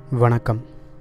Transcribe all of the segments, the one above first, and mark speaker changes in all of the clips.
Speaker 1: வணக்கம்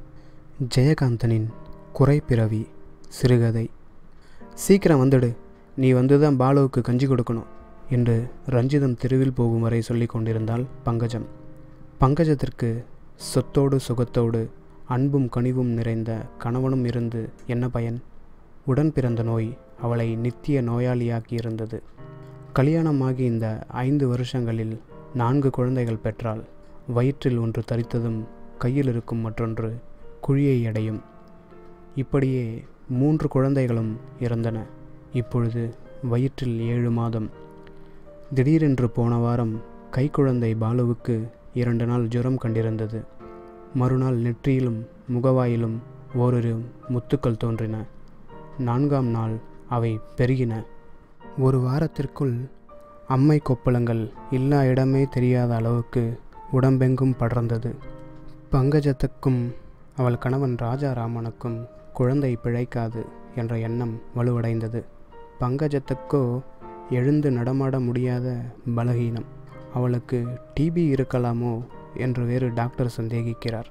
Speaker 1: ஜெயகாந்தனின் குறைப்பிறவி சிறுகதை சீக்கிரம் வந்துடு நீ வந்து தான் பாலுவுக்கு கஞ்சி கொடுக்கணும் என்று ரஞ்சிதம் தெருவில் போகும் வரை சொல்லிக் கொண்டிருந்தாள் பங்கஜம் பங்கஜத்திற்கு சொத்தோடு சுகத்தோடு அன்பும் கனிவும் நிறைந்த கணவனும் இருந்து என்ன பயன் உடன் பிறந்த நோய் அவளை நித்திய நோயாளியாக்கி இருந்தது கல்யாணமாகி இந்த ஐந்து வருஷங்களில் நான்கு குழந்தைகள் பெற்றாள் வயிற்றில் ஒன்று தரித்ததும் கையில் இருக்கும் மற்றொன்று குழியை அடையும் இப்படியே மூன்று குழந்தைகளும் இறந்தன இப்பொழுது வயிற்றில் ஏழு மாதம் திடீரென்று போன வாரம் கைக்குழந்தை பாலுவுக்கு இரண்டு நாள் ஜுரம் கண்டிருந்தது மறுநாள் நெற்றியிலும் முகவாயிலும் ஓரிரு முத்துக்கள் தோன்றின நான்காம் நாள் அவை பெருகின ஒரு வாரத்திற்குள் அம்மை கொப்பளங்கள் இல்லா இடமே தெரியாத அளவுக்கு உடம்பெங்கும் படர்ந்தது பங்கஜத்துக்கும் அவள் கணவன் ராஜாராமனுக்கும் குழந்தை பிழைக்காது என்ற எண்ணம் வலுவடைந்தது பங்கஜத்துக்கோ எழுந்து நடமாட முடியாத பலகீனம் அவளுக்கு டிபி இருக்கலாமோ என்று வேறு டாக்டர் சந்தேகிக்கிறார்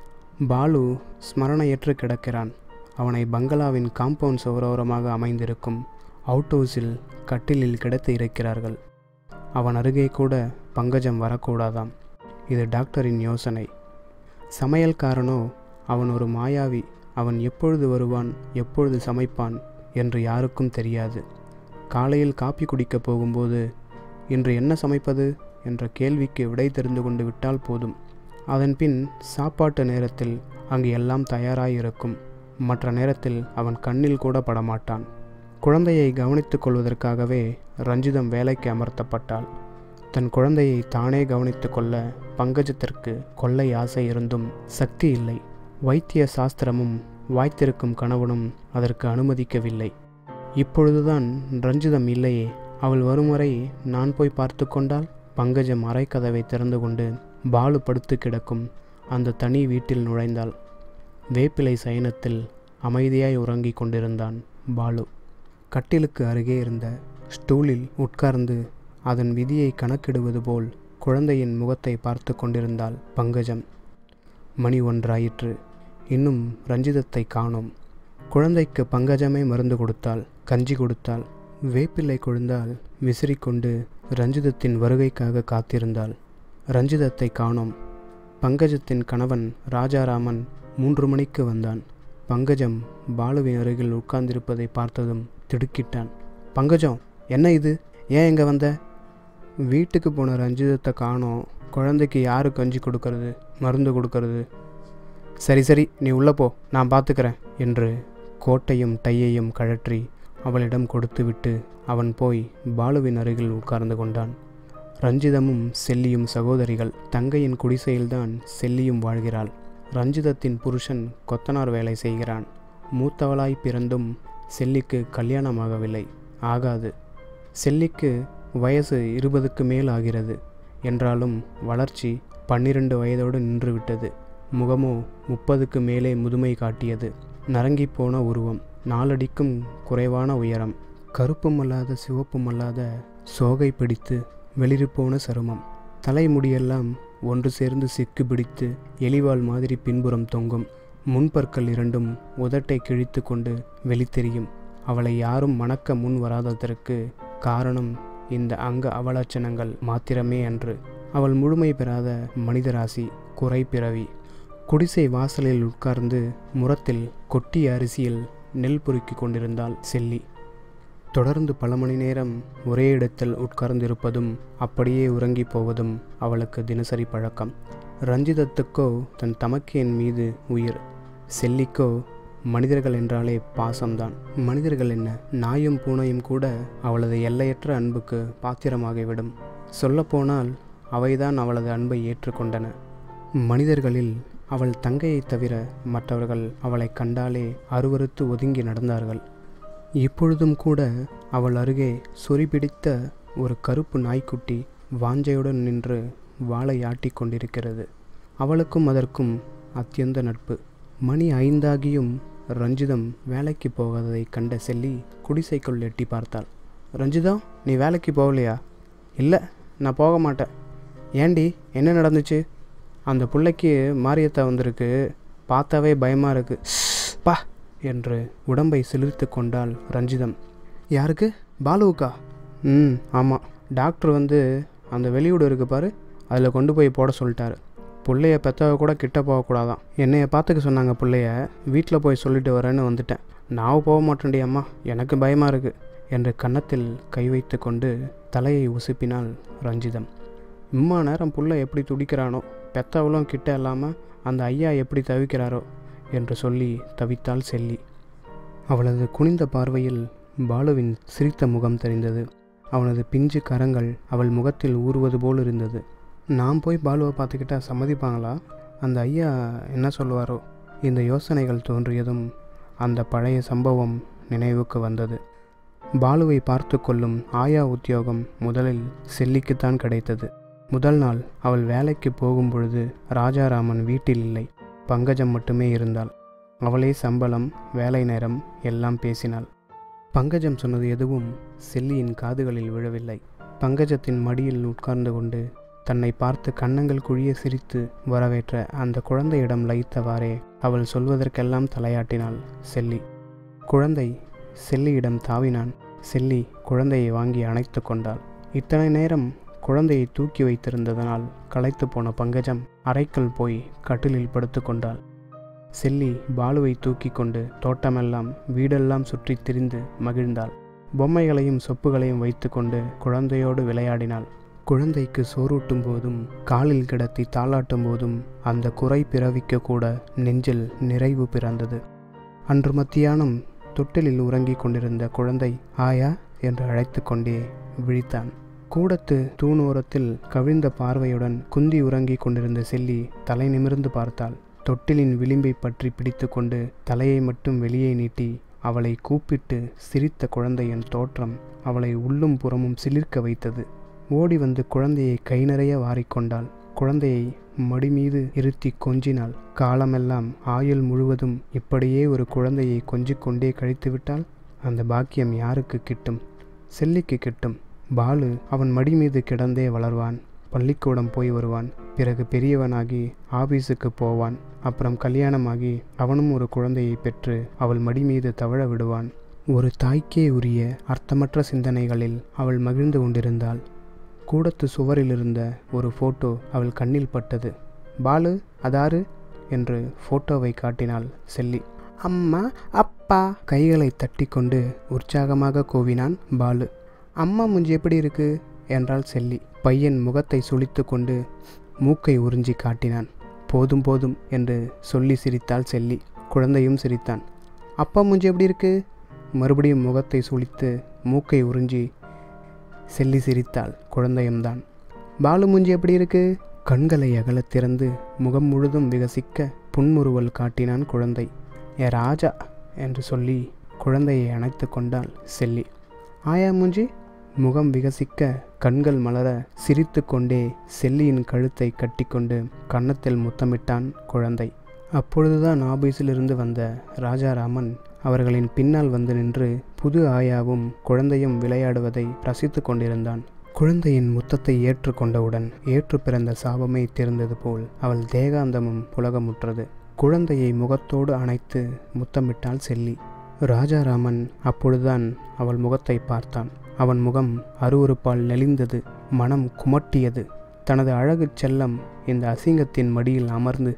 Speaker 1: பாலு ஸ்மரணையற்று கிடக்கிறான் அவனை பங்களாவின் காம்பவுண்ட் சுவரோரமாக அமைந்திருக்கும் அவுட் ஹவுஸில் கட்டிலில் கிடத்தி இருக்கிறார்கள் அவன் அருகே கூட பங்கஜம் வரக்கூடாதாம் இது டாக்டரின் யோசனை சமையல்காரனோ அவன் ஒரு மாயாவி அவன் எப்பொழுது வருவான் எப்பொழுது சமைப்பான் என்று யாருக்கும் தெரியாது காலையில் காப்பி குடிக்கப் போகும்போது இன்று என்ன சமைப்பது என்ற கேள்விக்கு விடை தெரிந்து கொண்டு விட்டால் போதும் அதன்பின் சாப்பாட்டு நேரத்தில் அங்கு எல்லாம் தயாராயிருக்கும் மற்ற நேரத்தில் அவன் கண்ணில் கூட படமாட்டான் குழந்தையை கவனித்துக் கொள்வதற்காகவே ரஞ்சிதம் வேலைக்கு அமர்த்தப்பட்டாள் தன் குழந்தையை தானே கவனித்து கொள்ள பங்கஜத்திற்கு கொள்ளை ஆசை இருந்தும் சக்தி இல்லை வைத்திய சாஸ்திரமும் வாய்த்திருக்கும் கணவனும் அதற்கு அனுமதிக்கவில்லை இப்பொழுதுதான் ரஞ்சிதம் இல்லையே அவள் வரும் வரை நான் போய் பார்த்து கொண்டால் பங்கஜம் அறைக்கதவை திறந்து கொண்டு பாலு படுத்து கிடக்கும் அந்த தனி வீட்டில் நுழைந்தாள் வேப்பிலை சயனத்தில் அமைதியாய் உறங்கிக் கொண்டிருந்தான் பாலு கட்டிலுக்கு அருகே இருந்த ஸ்டூலில் உட்கார்ந்து அதன் விதியை கணக்கிடுவது போல் குழந்தையின் முகத்தை பார்த்து கொண்டிருந்தாள் பங்கஜம் மணி ஒன்றாயிற்று இன்னும் ரஞ்சிதத்தை காணோம் குழந்தைக்கு பங்கஜமே மருந்து கொடுத்தாள் கஞ்சி கொடுத்தாள் வேப்பிலை கொழுந்தால் விசிறிக்கொண்டு ரஞ்சிதத்தின் வருகைக்காக காத்திருந்தாள் ரஞ்சிதத்தை காணோம் பங்கஜத்தின் கணவன் ராஜாராமன் மூன்று மணிக்கு வந்தான் பங்கஜம் பாலுவின் அருகில் உட்கார்ந்திருப்பதை பார்த்ததும் திடுக்கிட்டான் பங்கஜம் என்ன இது ஏன் எங்கே வந்த வீட்டுக்கு போன ரஞ்சிதத்தை காணோம் குழந்தைக்கு யாரு கஞ்சி கொடுக்கறது மருந்து கொடுக்கறது சரி சரி நீ உள்ளே போ நான் பார்த்துக்கிறேன் என்று கோட்டையும் டையையும் கழற்றி அவளிடம் கொடுத்துவிட்டு அவன் போய் பாலுவின் அருகில் உட்கார்ந்து கொண்டான் ரஞ்சிதமும் செல்லியும் சகோதரிகள் தங்கையின் குடிசையில்தான் செல்லியும் வாழ்கிறாள் ரஞ்சிதத்தின் புருஷன் கொத்தனார் வேலை செய்கிறான் மூத்தவளாய் பிறந்தும் செல்லிக்கு கல்யாணமாகவில்லை ஆகாது செல்லிக்கு வயசு இருபதுக்கு மேல் ஆகிறது என்றாலும் வளர்ச்சி பன்னிரண்டு வயதோடு நின்றுவிட்டது முகமோ முப்பதுக்கு மேலே முதுமை காட்டியது நரங்கி போன உருவம் நாலடிக்கும் குறைவான உயரம் கருப்பும் அல்லாத சிவப்பும் அல்லாத சோகை பிடித்து வெளிரி போன சருமம் தலைமுடியெல்லாம் ஒன்று சேர்ந்து சிக்கு பிடித்து எலிவால் மாதிரி பின்புறம் தொங்கும் முன்பற்கள் இரண்டும் உதட்டை கிழித்து கொண்டு வெளித்தெரியும் அவளை யாரும் மணக்க முன் வராததற்கு காரணம் இந்த அங்க அவலட்சணங்கள் மாத்திரமே அன்று அவள் முழுமை பெறாத மனிதராசி குறை பிறவி குடிசை வாசலில் உட்கார்ந்து முரத்தில் கொட்டிய அரிசியில் நெல் பொறுக்கி கொண்டிருந்தாள் செல்லி தொடர்ந்து பல மணி நேரம் ஒரே இடத்தில் உட்கார்ந்திருப்பதும் அப்படியே உறங்கி போவதும் அவளுக்கு தினசரி பழக்கம் ரஞ்சிதத்துக்கோ தன் தமக்கையின் மீது உயிர் செல்லிக்கோ மனிதர்கள் என்றாலே பாசம்தான் மனிதர்கள் என்ன நாயும் பூனையும் கூட அவளது எல்லையற்ற அன்புக்கு பாத்திரமாகிவிடும் சொல்லப்போனால் அவைதான் அவளது அன்பை ஏற்றுக்கொண்டன மனிதர்களில் அவள் தங்கையைத் தவிர மற்றவர்கள் அவளை கண்டாலே அருவறுத்து ஒதுங்கி நடந்தார்கள் இப்பொழுதும் கூட அவள் அருகே சொறி பிடித்த ஒரு கருப்பு நாய்க்குட்டி வாஞ்சையுடன் நின்று வாளை ஆட்டிக் கொண்டிருக்கிறது அவளுக்கும் அதற்கும் அத்தியந்த நட்பு மணி ஐந்தாகியும் ரஞ்சிதம் வேலைக்கு போகாததை கண்ட செல்லி குடிசைக்குள் எட்டி பார்த்தாள் ரஞ்சிதா நீ வேலைக்கு போகலையா இல்லை நான் போக மாட்டேன் ஏண்டி என்ன நடந்துச்சு அந்த பிள்ளைக்கு மாரியத்தா வந்திருக்கு பார்த்தாவே பயமாக இருக்கு பா என்று உடம்பை சிலிர்த்து கொண்டாள் ரஞ்சிதம் யாருக்கு பாலுவுக்கா ம் ஆமாம் டாக்டர் வந்து அந்த வெளியூடு இருக்கு பாரு அதில் கொண்டு போய் போட சொல்லிட்டாரு பிள்ளைய பெத்தவ கூட கிட்ட போகக்கூடாதான் என்னைய பார்த்துக்க சொன்னாங்க பிள்ளைய வீட்டில் போய் சொல்லிட்டு வரேன்னு வந்துட்டேன் நான் போக மாட்டேன்டி அம்மா எனக்கு பயமாக இருக்குது என்று கன்னத்தில் கை வைத்து கொண்டு தலையை உசுப்பினாள் ரஞ்சிதம் இம்மா நேரம் புள்ள எப்படி துடிக்கிறானோ பெத்தவளும் கிட்ட இல்லாமல் அந்த ஐயா எப்படி தவிக்கிறாரோ என்று சொல்லி தவித்தாள் செல்லி அவளது குனிந்த பார்வையில் பாலுவின் சிரித்த முகம் தெரிந்தது அவனது பிஞ்சு கரங்கள் அவள் முகத்தில் ஊறுவது போல் இருந்தது நான் போய் பாலுவை பார்த்துக்கிட்டா சம்மதிப்பாங்களா அந்த ஐயா என்ன சொல்லுவாரோ இந்த யோசனைகள் தோன்றியதும் அந்த பழைய சம்பவம் நினைவுக்கு வந்தது பாலுவை பார்த்து கொள்ளும் ஆயா உத்தியோகம் முதலில் செல்லிக்குத்தான் கிடைத்தது முதல் நாள் அவள் வேலைக்கு போகும் பொழுது ராஜாராமன் வீட்டில் இல்லை பங்கஜம் மட்டுமே இருந்தாள் அவளே சம்பளம் வேலை நேரம் எல்லாம் பேசினாள் பங்கஜம் சொன்னது எதுவும் செல்லியின் காதுகளில் விழவில்லை பங்கஜத்தின் மடியில் உட்கார்ந்து கொண்டு தன்னை பார்த்து கன்னங்கள் குழிய சிரித்து வரவேற்ற அந்த குழந்தையிடம் லயித்தவாறே அவள் சொல்வதற்கெல்லாம் தலையாட்டினாள் செல்லி குழந்தை செல்லியிடம் தாவினான் செல்லி குழந்தையை வாங்கி அணைத்து கொண்டாள் இத்தனை நேரம் குழந்தையை தூக்கி வைத்திருந்ததனால் களைத்து போன பங்கஜம் அறைக்குள் போய் கட்டிலில் படுத்து கொண்டாள் செல்லி பாலுவை தூக்கி கொண்டு தோட்டமெல்லாம் வீடெல்லாம் சுற்றி திரிந்து மகிழ்ந்தாள் பொம்மைகளையும் சொப்புகளையும் வைத்துக்கொண்டு குழந்தையோடு விளையாடினாள் குழந்தைக்கு சோறூட்டும் போதும் காலில் கிடத்தி தாளாட்டும் போதும் அந்த குறை பிறவிக்க கூட நெஞ்சில் நிறைவு பிறந்தது அன்று மத்தியானம் தொட்டிலில் உறங்கிக் கொண்டிருந்த குழந்தை ஆயா என்று அழைத்து கொண்டே விழித்தான் கூடத்து தூணோரத்தில் கவிழ்ந்த பார்வையுடன் குந்தி உறங்கிக் கொண்டிருந்த செல்லி தலை நிமிர்ந்து பார்த்தாள் தொட்டிலின் விளிம்பை பற்றி பிடித்து கொண்டு தலையை மட்டும் வெளியே நீட்டி அவளை கூப்பிட்டு சிரித்த குழந்தையின் தோற்றம் அவளை உள்ளும் புறமும் சிலிர்க்க வைத்தது ஓடி வந்து குழந்தையை கை நிறைய வாரிக்கொண்டாள் குழந்தையை மடி மீது இருத்தி கொஞ்சினாள் காலமெல்லாம் ஆயுள் முழுவதும் இப்படியே ஒரு குழந்தையை கொஞ்சிக் கொண்டே கழித்துவிட்டால் அந்த பாக்கியம் யாருக்கு கிட்டும் செல்லிக்கு கிட்டும் பாலு அவன் மடி மீது கிடந்தே வளர்வான் பள்ளிக்கூடம் போய் வருவான் பிறகு பெரியவனாகி ஆபீஸுக்கு போவான் அப்புறம் கல்யாணமாகி அவனும் ஒரு குழந்தையை பெற்று அவள் மடி மீது தவழ விடுவான் ஒரு தாய்க்கே உரிய அர்த்தமற்ற சிந்தனைகளில் அவள் மகிழ்ந்து கொண்டிருந்தாள் கூடத்து சுவரில் இருந்த ஒரு ஃபோட்டோ அவள் கண்ணில் பட்டது பாலு அதாரு என்று ஃபோட்டோவை காட்டினாள் செல்லி அம்மா அப்பா கைகளை தட்டிக்கொண்டு உற்சாகமாக கூவினான் பாலு அம்மா முஞ்சி எப்படி இருக்கு என்றாள் செல்லி பையன் முகத்தை சுளித்து கொண்டு மூக்கை உறிஞ்சி காட்டினான் போதும் போதும் என்று சொல்லி சிரித்தாள் செல்லி குழந்தையும் சிரித்தான் அப்பா முஞ்சி எப்படி இருக்கு மறுபடியும் முகத்தை சுளித்து மூக்கை உறிஞ்சி செல்லி சிரித்தாள் குழந்தையும்தான் பாலு மூஞ்சி எப்படி இருக்கு கண்களை அகலத் திறந்து முகம் முழுதும் விகசிக்க புன்முறுவல் காட்டினான் குழந்தை ஏ ராஜா என்று சொல்லி குழந்தையை அணைத்து கொண்டாள் செல்லி ஆயா மூஞ்சி முகம் விகசிக்க கண்கள் மலர சிரித்து கொண்டே செல்லியின் கழுத்தை கட்டிக்கொண்டு கன்னத்தில் முத்தமிட்டான் குழந்தை அப்பொழுதுதான் ஆபீஸிலிருந்து வந்த ராஜாராமன் அவர்களின் பின்னால் வந்து நின்று புது ஆயாவும் குழந்தையும் விளையாடுவதை ரசித்து கொண்டிருந்தான் குழந்தையின் முத்தத்தை ஏற்றுக்கொண்டவுடன் ஏற்று பிறந்த சாபமே தெரிந்தது போல் அவள் தேகாந்தமும் புலகமுற்றது குழந்தையை முகத்தோடு அணைத்து முத்தமிட்டாள் செல்லி ராஜாராமன் அப்பொழுதுதான் அவள் முகத்தை பார்த்தான் அவன் முகம் அருவருப்பால் நெளிந்தது மனம் குமட்டியது தனது அழகு செல்லம் இந்த அசிங்கத்தின் மடியில் அமர்ந்து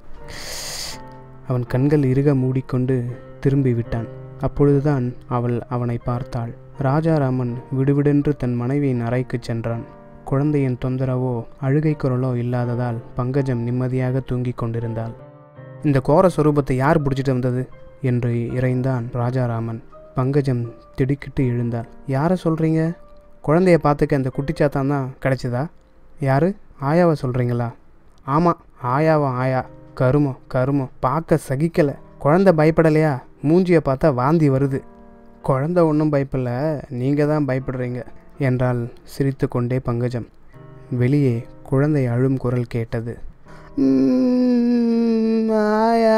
Speaker 1: அவன் கண்கள் இறுக மூடிக்கொண்டு திரும்பிவிட்டான் அப்பொழுதுதான் அவள் அவனை பார்த்தாள் ராஜாராமன் விடுவிடென்று தன் மனைவியின் அறைக்கு சென்றான் குழந்தையின் தொந்தரவோ அழுகை குரலோ இல்லாததால் பங்கஜம் நிம்மதியாக தூங்கிக் கொண்டிருந்தாள் இந்த கோர சொரூபத்தை யார் பிடிச்சிட்டு வந்தது என்று இறைந்தான் ராஜாராமன் பங்கஜம் திடுக்கிட்டு எழுந்தாள் யாரை சொல்கிறீங்க குழந்தைய பார்த்துக்க அந்த குட்டிச்சாத்தான் தான் கிடைச்சதா யாரு ஆயாவை சொல்கிறீங்களா ஆமாம் ஆயாவா ஆயா கருமம் கருமம் பார்க்க சகிக்கலை குழந்தை பயப்படலையா மூஞ்சியை பார்த்தா வாந்தி வருது குழந்தை ஒன்றும் பயப்படல நீங்கள் தான் பயப்படுறீங்க என்றால் சிரித்து கொண்டே பங்கஜம் வெளியே குழந்தை அழும் குரல் கேட்டது ஆயா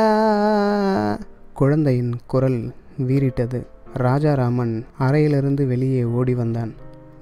Speaker 1: குழந்தையின் குரல் வீறிட்டது ராஜாராமன் அறையிலிருந்து வெளியே ஓடி வந்தான்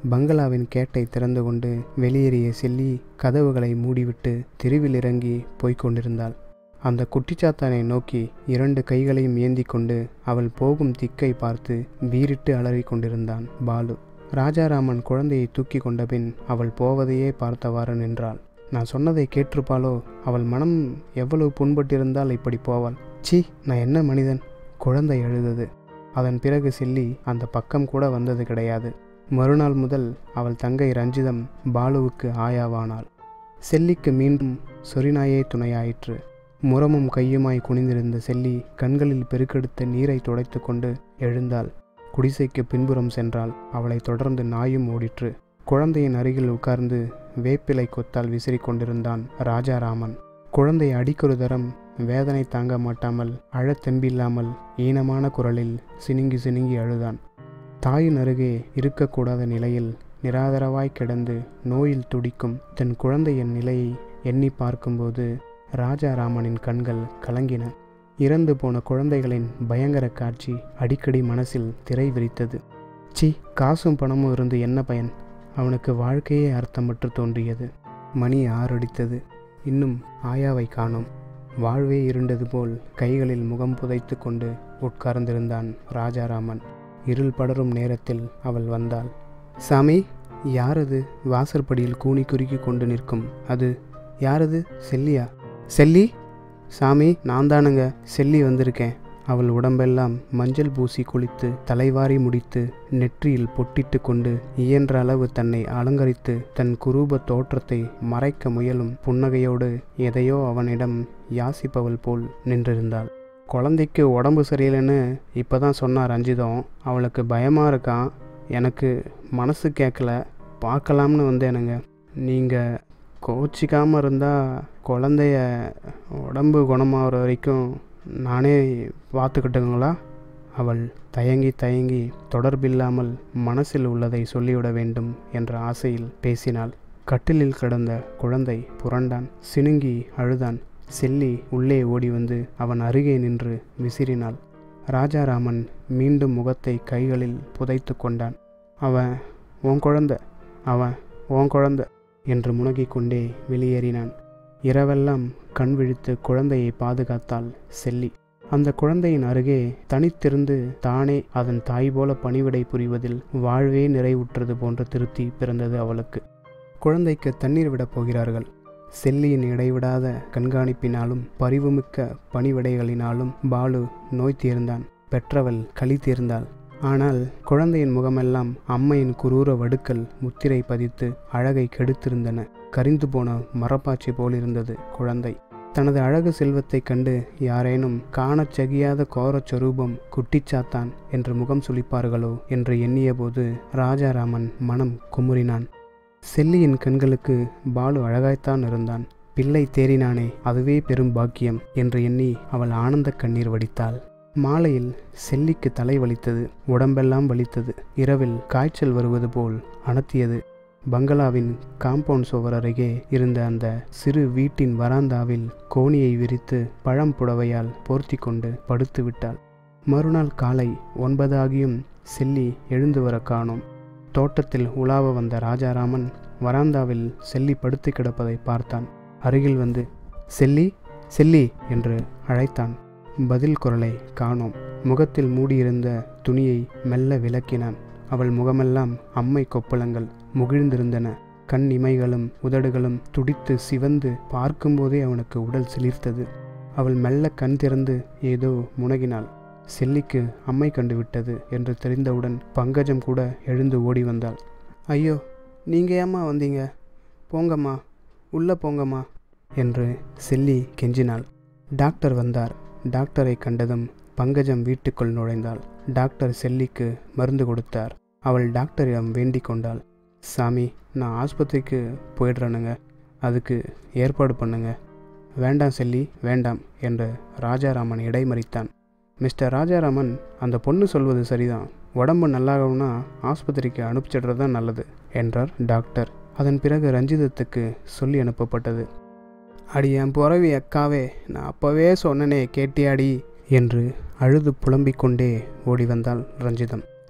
Speaker 1: பங்களாவின் கேட்டை திறந்து கொண்டு வெளியேறிய செல்லி கதவுகளை மூடிவிட்டு தெருவில் இறங்கி போய்க் கொண்டிருந்தாள் அந்த குட்டிச்சாத்தானை நோக்கி இரண்டு கைகளையும் ஏந்தி கொண்டு அவள் போகும் திக்கை பார்த்து வீறிட்டு அலறிக் கொண்டிருந்தான் பாலு ராஜாராமன் குழந்தையை தூக்கி கொண்டபின் அவள் போவதையே பார்த்தவாறு நின்றாள் நான் சொன்னதை கேட்டிருப்பாளோ அவள் மனம் எவ்வளவு புண்பட்டிருந்தால் இப்படி போவாள் சி நான் என்ன மனிதன் குழந்தை அழுதது அதன் பிறகு செல்லி அந்த பக்கம் கூட வந்தது கிடையாது மறுநாள் முதல் அவள் தங்கை ரஞ்சிதம் பாலுவுக்கு ஆயாவானாள் செல்லிக்கு மீண்டும் சொரிநாயே துணையாயிற்று முரமும் கையுமாய் குனிந்திருந்த செல்லி கண்களில் பெருக்கெடுத்த நீரை துடைத்து கொண்டு எழுந்தாள் குடிசைக்கு பின்புறம் சென்றாள் அவளை தொடர்ந்து நாயும் ஓடிற்று குழந்தையின் அருகில் உட்கார்ந்து வேப்பிலை கொத்தால் விசிறிக் கொண்டிருந்தான் ராஜாராமன் குழந்தை அடிக்கொரு தரம் வேதனை தாங்க மாட்டாமல் அழத் தெம்பில்லாமல் ஈனமான குரலில் சினுங்கி சினுங்கி அழுதான் தாயின் அருகே இருக்கக்கூடாத நிலையில் நிராதரவாய் கிடந்து நோயில் துடிக்கும் தன் குழந்தையின் நிலையை எண்ணி பார்க்கும்போது ராஜாராமனின் கண்கள் கலங்கின இறந்து போன குழந்தைகளின் பயங்கர காட்சி அடிக்கடி மனசில் திரை விரித்தது சி காசும் பணமும் இருந்து என்ன பயன் அவனுக்கு வாழ்க்கையே அர்த்தமற்று தோன்றியது மணி ஆறடித்தது இன்னும் ஆயாவை காணோம் வாழ்வே இருண்டது போல் கைகளில் முகம் புதைத்து கொண்டு உட்கார்ந்திருந்தான் ராஜாராமன் இருள் படரும் நேரத்தில் அவள் வந்தாள் சாமி யாரது வாசற்படியில் கூனி குறுக்கி கொண்டு நிற்கும் அது யாரது செல்லியா செல்லி சாமி நான் தானுங்க செல்லி வந்திருக்கேன் அவள் உடம்பெல்லாம் மஞ்சள் பூசி குளித்து தலைவாரி முடித்து நெற்றியில் பொட்டிட்டு கொண்டு இயன்ற அளவு தன்னை அலங்கரித்து தன் குரூப தோற்றத்தை மறைக்க முயலும் புன்னகையோடு எதையோ அவனிடம் யாசிப்பவள் போல் நின்றிருந்தாள் குழந்தைக்கு உடம்பு சரியில்லைன்னு இப்போ தான் சொன்னார் ரஞ்சிதம் அவளுக்கு பயமாக இருக்கான் எனக்கு மனசு கேட்கல பார்க்கலாம்னு வந்தேனுங்க நீங்கள் கோச்சிக்காமல் இருந்தால் குழந்தைய உடம்பு குணமாகிற வரைக்கும் நானே பார்த்துக்கிட்டுங்களா அவள் தயங்கி தயங்கி தொடர்பில்லாமல் மனசில் உள்ளதை சொல்லிவிட வேண்டும் என்ற ஆசையில் பேசினாள் கட்டிலில் கிடந்த குழந்தை புரண்டான் சினுங்கி அழுதான் செல்லி உள்ளே ஓடி வந்து அவன் அருகே நின்று விசிறினாள் ராஜாராமன் மீண்டும் முகத்தை கைகளில் புதைத்து கொண்டான் அவன் உன் குழந்த அவன் உன் குழந்த என்று முனகிக் கொண்டே வெளியேறினான் இரவெல்லாம் கண் விழித்து குழந்தையை பாதுகாத்தாள் செல்லி அந்த குழந்தையின் அருகே தனித்திருந்து தானே அதன் தாய் போல பணிவிடை புரிவதில் வாழ்வே நிறைவுற்றது போன்ற திருப்தி பிறந்தது அவளுக்கு குழந்தைக்கு தண்ணீர் விடப் போகிறார்கள் செல்லியின் இடைவிடாத கண்காணிப்பினாலும் பரிவுமிக்க பணிவிடைகளினாலும் பாலு நோய் தீர்ந்தான் பெற்றவள் களி தீர்ந்தாள் ஆனால் குழந்தையின் முகமெல்லாம் அம்மையின் குரூர வடுக்கள் முத்திரை பதித்து அழகை கெடுத்திருந்தன கரிந்து போன மரப்பாச்சி போலிருந்தது குழந்தை தனது அழகு செல்வத்தைக் கண்டு யாரேனும் காணச் சகியாத கோரச் சொரூபம் குட்டிச்சாத்தான் என்று முகம் சுளிப்பார்களோ என்று எண்ணியபோது ராஜாராமன் மனம் குமுறினான் செல்லியின் கண்களுக்கு பாலு அழகாய்த்தான் இருந்தான் பிள்ளை தேறினானே அதுவே பெரும் பாக்கியம் என்று எண்ணி அவள் ஆனந்த கண்ணீர் வடித்தாள் மாலையில் செல்லிக்கு தலை வலித்தது உடம்பெல்லாம் வலித்தது இரவில் காய்ச்சல் வருவது போல் அனத்தியது பங்களாவின் காம்பவுண்ட் சுவர் அருகே இருந்த அந்த சிறு வீட்டின் வராந்தாவில் கோணியை விரித்து பழம் புடவையால் போர்த்தி கொண்டு படுத்து விட்டாள் மறுநாள் காலை ஒன்பது ஆகியும் செல்லி எழுந்து வர காணோம் தோட்டத்தில் உலாவ வந்த ராஜாராமன் வராந்தாவில் செல்லி படுத்து கிடப்பதை பார்த்தான் அருகில் வந்து செல்லி செல்லி என்று அழைத்தான் பதில் குரலை காணோம் முகத்தில் மூடியிருந்த துணியை மெல்ல விலக்கினான் அவள் முகமெல்லாம் அம்மை கொப்பளங்கள் முகிழ்ந்திருந்தன கண் இமைகளும் உதடுகளும் துடித்து சிவந்து பார்க்கும்போதே அவனுக்கு உடல் சிலிர்த்தது அவள் மெல்ல கண் திறந்து ஏதோ முனகினாள் செல்லிக்கு அம்மை கண்டுவிட்டது என்று தெரிந்தவுடன் பங்கஜம் கூட எழுந்து ஓடி வந்தாள் ஐயோ நீங்கள் ஏம்மா வந்தீங்க போங்கம்மா உள்ளே போங்கம்மா என்று செல்லி கெஞ்சினாள் டாக்டர் வந்தார் டாக்டரை கண்டதும் பங்கஜம் வீட்டுக்குள் நுழைந்தாள் டாக்டர் செல்லிக்கு மருந்து கொடுத்தார் அவள் டாக்டரிடம் வேண்டிக் கொண்டாள் சாமி நான் ஆஸ்பத்திரிக்கு போயிடுறேனுங்க அதுக்கு ஏற்பாடு பண்ணுங்க வேண்டாம் செல்லி வேண்டாம் என்று ராஜாராமன் இடைமறித்தான் மிஸ்டர் ராஜாராமன் அந்த பொண்ணு சொல்வது சரிதான் உடம்பு நல்லாகவும்னா ஆஸ்பத்திரிக்கு அனுப்பிச்சிடுறது தான் நல்லது என்றார் டாக்டர் அதன் பிறகு ரஞ்சிதத்துக்கு சொல்லி அனுப்பப்பட்டது அடி என் புறவி அக்காவே நான் அப்போவே சொன்னனே கேட்டியாடி என்று அழுது புலம்பிக் கொண்டே ஓடி வந்தாள் ரஞ்சிதம்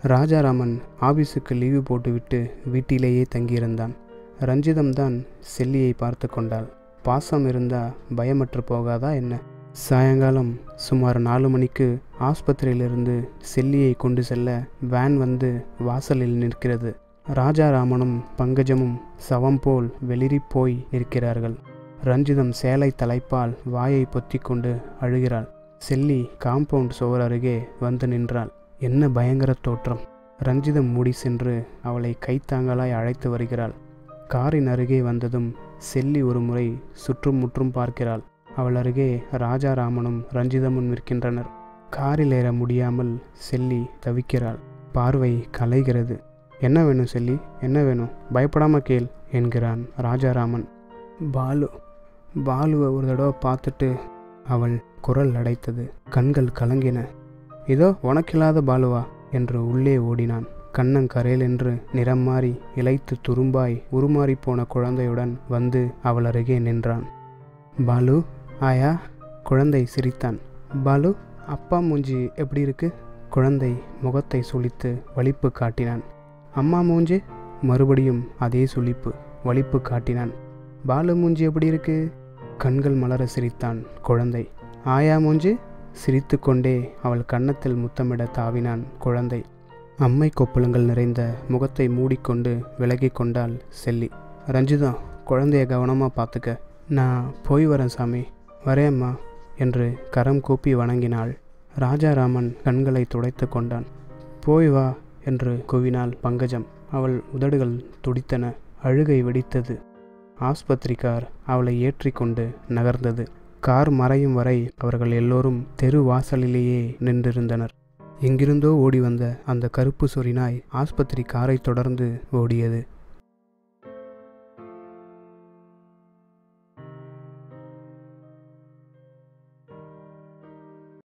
Speaker 1: ராஜாராமன் ஆபீஸுக்கு லீவு போட்டுவிட்டு வீட்டிலேயே தங்கியிருந்தான் ரஞ்சிதம்தான் செல்லியை பார்த்து கொண்டாள் பாசம் இருந்தா பயமற்று போகாதா என்ன சாயங்காலம் சுமார் நாலு மணிக்கு ஆஸ்பத்திரியிலிருந்து செல்லியை கொண்டு செல்ல வேன் வந்து வாசலில் நிற்கிறது ராஜாராமனும் பங்கஜமும் சவம் போல் வெளிரி போய் நிற்கிறார்கள் ரஞ்சிதம் சேலை தலைப்பால் வாயை பொத்திக்கொண்டு அழுகிறாள் செல்லி காம்பவுண்ட் சுவர் அருகே வந்து நின்றாள் என்ன பயங்கர தோற்றம் ரஞ்சிதம் மூடி சென்று அவளை கைத்தாங்கலாய் அழைத்து வருகிறாள் காரின் அருகே வந்ததும் செல்லி ஒரு முறை சுற்றும் முற்றும் பார்க்கிறாள் அவள் அருகே ராஜாராமனும் ரஞ்சிதமும் நிற்கின்றனர் காரில் ஏற முடியாமல் செல்லி தவிக்கிறாள் பார்வை கலைகிறது என்ன வேணும் செல்லி என்ன வேணும் பயப்படாம கேள் என்கிறான் ராஜாராமன் பாலு பாலுவை ஒரு தடவை பார்த்துட்டு அவள் குரல் அடைத்தது கண்கள் கலங்கின இதோ உனக்கில்லாத பாலுவா என்று உள்ளே ஓடினான் கண்ணங்கரேல் என்று நிறம் மாறி இளைத்து துரும்பாய் உருமாறி போன குழந்தையுடன் வந்து அவள் அருகே நின்றான் பாலு ஆயா குழந்தை சிரித்தான் பாலு அப்பா மூஞ்சி எப்படி இருக்கு குழந்தை முகத்தை சுளித்து வலிப்பு காட்டினான் அம்மா மூஞ்சி மறுபடியும் அதே சுளிப்பு வலிப்பு காட்டினான் பாலு மூஞ்சி எப்படி இருக்கு கண்கள் மலர சிரித்தான் குழந்தை ஆயா மூஞ்சி சிரித்து கொண்டே அவள் கன்னத்தில் முத்தமிட தாவினான் குழந்தை அம்மை கொப்பளங்கள் நிறைந்த முகத்தை மூடிக்கொண்டு விலகி கொண்டாள் செல்லி ரஞ்சிதா குழந்தைய கவனமாக பார்த்துக்க நான் போய் வரேன் சாமி வரேம்மா என்று கரம் கூப்பி வணங்கினாள் ராஜாராமன் கண்களை துடைத்து கொண்டான் போய் வா என்று கூவினாள் பங்கஜம் அவள் உதடுகள் துடித்தன அழுகை வெடித்தது ஆஸ்பத்திரிக்கார் அவளை ஏற்றிக்கொண்டு நகர்ந்தது கார் மறையும் வரை அவர்கள் எல்லோரும் தெரு வாசலிலேயே நின்றிருந்தனர் எங்கிருந்தோ ஓடி வந்த அந்த கருப்பு சொறி நாய் ஆஸ்பத்திரி காரை தொடர்ந்து ஓடியது